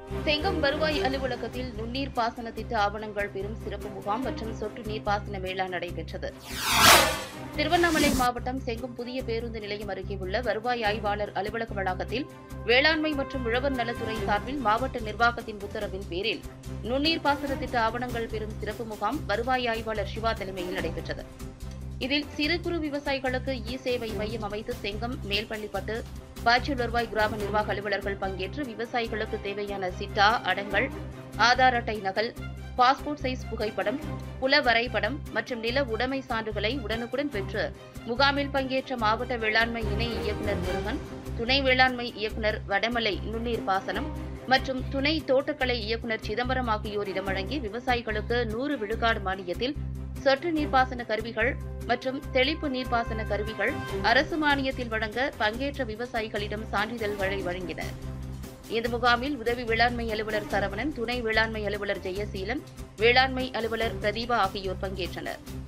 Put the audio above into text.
செங்கம் வருவாய் அலுவலகத்தில் நுண்ணீர் பாசன திட்ட ஆவணங்கள் பெறும் சிறப்பு முகாம் மற்றும் சொட்டு நீர்ப்பாசன மேளா நடைபெற்றது திருவண்ணாமலை மாவட்டம் செங்கம் புதிய பேருந்து நிலையம் அருகே உள்ள வருவாய் ஆய்வாளர் அலுவலக வளாகத்தில் வேளாண்மை மற்றும் உழவர் நலத்துறை சார்பில் மாவட்ட நிர்வாகத்தின் உத்தரவின் பேரில் நுண்ணீர் பாசன திட்ட ஆவணங்கள் பெறும் சிறப்பு முகாம் வருவாய் ஆய்வாளர் சிவா தலைமையில் நடைபெற்றது இதில் சிறு குறு விவசாயிகளுக்கு இ சேவை மையம் அமைத்து செங்கம் மேல்பள்ளிப்பட்டு பாய்ச்சல் வருவாய் கிராம நிர்வாக அலுவலர்கள் பங்கேற்று விவசாயிகளுக்கு தேவையான சிட்டா அடங்கல் ஆதார் அட்டை நகல் பாஸ்போர்ட் சைஸ் புகைப்படம் புல வரைபடம் மற்றும் நில உடைமை சான்றுகளை உடனுக்குடன் பெற்று முகாமில் பங்கேற்ற மாவட்ட வேளாண்மை இணை இயக்குநர் முருகன் துணை வேளாண்மை இயக்குநர் வடமலை நுண்ணீர் பாசனம் மற்றும் துணை தோட்டக்கலை இயக்குநர் சிதம்பரம் ஆகியோரிடம் வழங்கி விவசாயிகளுக்கு நூறு விழுக்காடு மானியத்தில் சொட்டு நீர்ப்பாசன கருவிகள் மற்றும் தெளிப்பு நீர்ப்பாசன கருவிகள் அரசு மானியத்தில் வழங்க பங்கேற்ற விவசாயிகளிடம் சான்றிதழ்களை வழங்கினர் இந்த முகாமில் உதவி வேளாண்மை அலுவலர் சரவணன் துணை வேளாண்மை அலுவலர் ஜெயசீலன் வேளாண்மை அலுவலர் பிரதீபா ஆகியோர் பங்கேற்றனர்